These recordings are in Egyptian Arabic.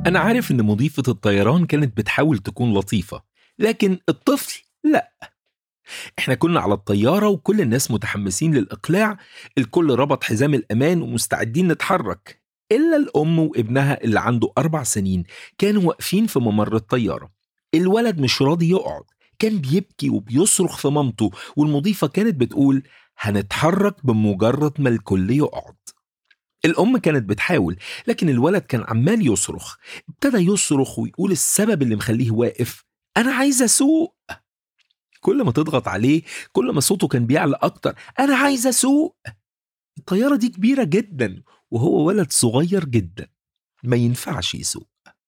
أنا عارف إن مضيفة الطيران كانت بتحاول تكون لطيفة لكن الطفل لا احنا كنا على الطيارة وكل الناس متحمسين للإقلاع الكل ربط حزام الأمان ومستعدين نتحرك إلا الأم وابنها اللي عنده أربع سنين كانوا واقفين في ممر الطيارة الولد مش راضي يقعد كان بيبكي وبيصرخ في مامته والمضيفة كانت بتقول هنتحرك بمجرد ما الكل يقعد الأم كانت بتحاول لكن الولد كان عمال يصرخ ابتدى يصرخ ويقول السبب اللي مخليه واقف أنا عايز أسوق كل ما تضغط عليه كل ما صوته كان بيعلى أكتر أنا عايز أسوق الطيارة دي كبيرة جدا وهو ولد صغير جدا ما ينفعش يسوق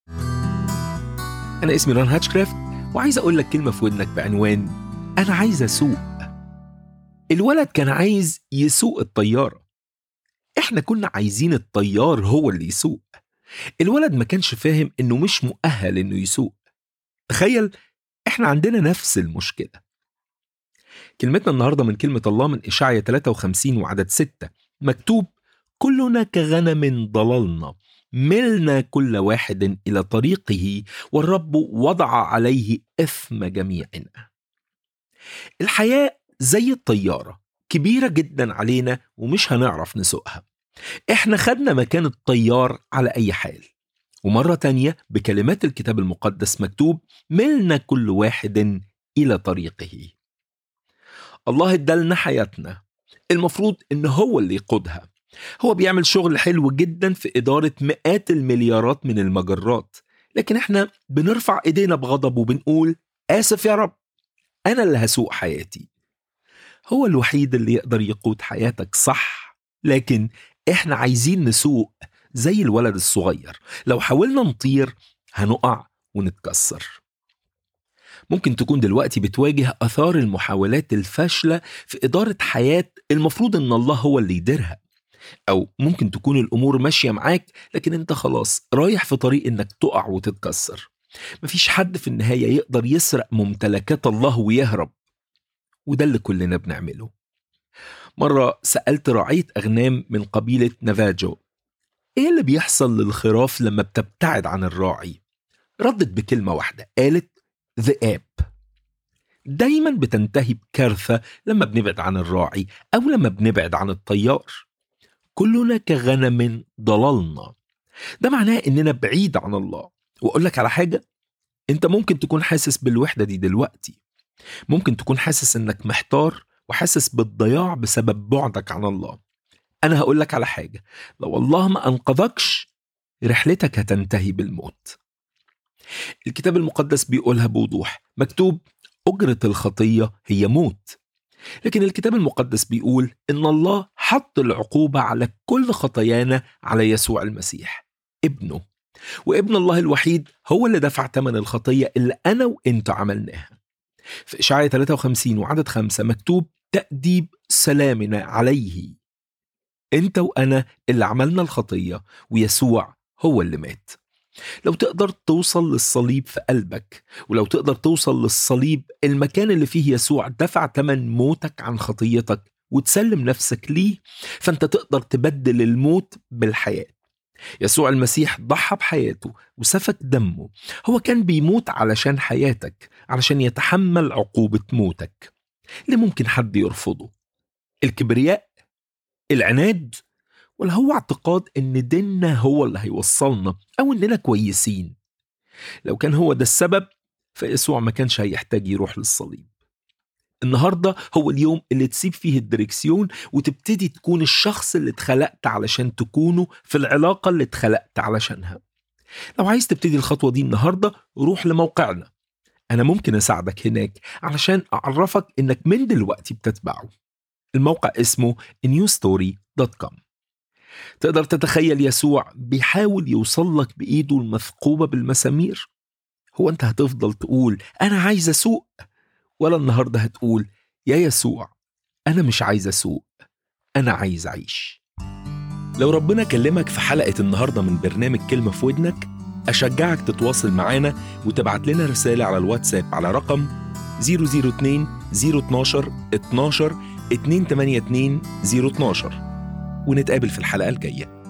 أنا اسمي ران هاتشكرافت وعايز أقول لك كلمة في ودنك بعنوان أنا عايز أسوق الولد كان عايز يسوق الطيارة إحنا كنا عايزين الطيار هو اللي يسوق الولد ما كانش فاهم إنه مش مؤهل إنه يسوق تخيل إحنا عندنا نفس المشكلة كلمتنا النهاردة من كلمة الله من إشعيا 53 وعدد 6 مكتوب كلنا كغنم ضللنا ملنا كل واحد إلى طريقه والرب وضع عليه إثم جميعنا الحياة زي الطيارة كبيرة جدا علينا ومش هنعرف نسوقها احنا خدنا مكان الطيار على أي حال ومرة تانية بكلمات الكتاب المقدس مكتوب ملنا كل واحد إلى طريقه الله ادالنا حياتنا المفروض ان هو اللي يقودها هو بيعمل شغل حلو جدا في إدارة مئات المليارات من المجرات لكن احنا بنرفع ايدينا بغضب وبنقول آسف يا رب أنا اللي هسوق حياتي هو الوحيد اللي يقدر يقود حياتك صح لكن احنا عايزين نسوق زي الولد الصغير لو حاولنا نطير هنقع ونتكسر ممكن تكون دلوقتي بتواجه اثار المحاولات الفاشله في اداره حياه المفروض ان الله هو اللي يديرها او ممكن تكون الامور ماشيه معاك لكن انت خلاص رايح في طريق انك تقع وتتكسر مفيش حد في النهايه يقدر يسرق ممتلكات الله ويهرب وده اللي كلنا بنعمله مرة سألت راعية أغنام من قبيلة نافاجو إيه اللي بيحصل للخراف لما بتبتعد عن الراعي؟ ردت بكلمة واحدة قالت ذئاب دايما بتنتهي بكارثة لما بنبعد عن الراعي أو لما بنبعد عن الطيار كلنا كغنم ضللنا ده معناه إننا بعيد عن الله وأقول لك على حاجة أنت ممكن تكون حاسس بالوحدة دي دلوقتي ممكن تكون حاسس إنك محتار وحاسس بالضياع بسبب بعدك عن الله أنا هقول لك على حاجة لو الله ما أنقذكش رحلتك هتنتهي بالموت الكتاب المقدس بيقولها بوضوح مكتوب أجرة الخطية هي موت لكن الكتاب المقدس بيقول إن الله حط العقوبة على كل خطايانا على يسوع المسيح ابنه وابن الله الوحيد هو اللي دفع ثمن الخطية اللي أنا وإنت عملناها في إشعياء 53 وعدد خمسة مكتوب تأديب سلامنا عليه أنت وأنا اللي عملنا الخطية ويسوع هو اللي مات لو تقدر توصل للصليب في قلبك ولو تقدر توصل للصليب المكان اللي فيه يسوع دفع تمن موتك عن خطيتك وتسلم نفسك ليه فانت تقدر تبدل الموت بالحياه يسوع المسيح ضحى بحياته وسفك دمه هو كان بيموت علشان حياتك علشان يتحمل عقوبة موتك ليه ممكن حد يرفضه الكبرياء العناد ولا هو اعتقاد ان ديننا هو اللي هيوصلنا او اننا كويسين لو كان هو ده السبب فيسوع ما كانش هيحتاج يروح للصليب النهارده هو اليوم اللي تسيب فيه الدركسيون وتبتدي تكون الشخص اللي اتخلقت علشان تكونه في العلاقة اللي اتخلقت علشانها لو عايز تبتدي الخطوة دي النهاردة روح لموقعنا أنا ممكن أساعدك هناك علشان أعرفك إنك من دلوقتي بتتبعه الموقع اسمه newstory.com تقدر تتخيل يسوع بيحاول يوصل لك بإيده المثقوبة بالمسامير هو أنت هتفضل تقول أنا عايز أسوق ولا النهارده هتقول يا يسوع أنا مش عايز أسوق أنا عايز أعيش لو ربنا كلمك في حلقة النهاردة من برنامج كلمة في ودنك أشجعك تتواصل معانا وتبعت لنا رسالة على الواتساب على رقم 002 012 12 282 012 ونتقابل في الحلقة الجاية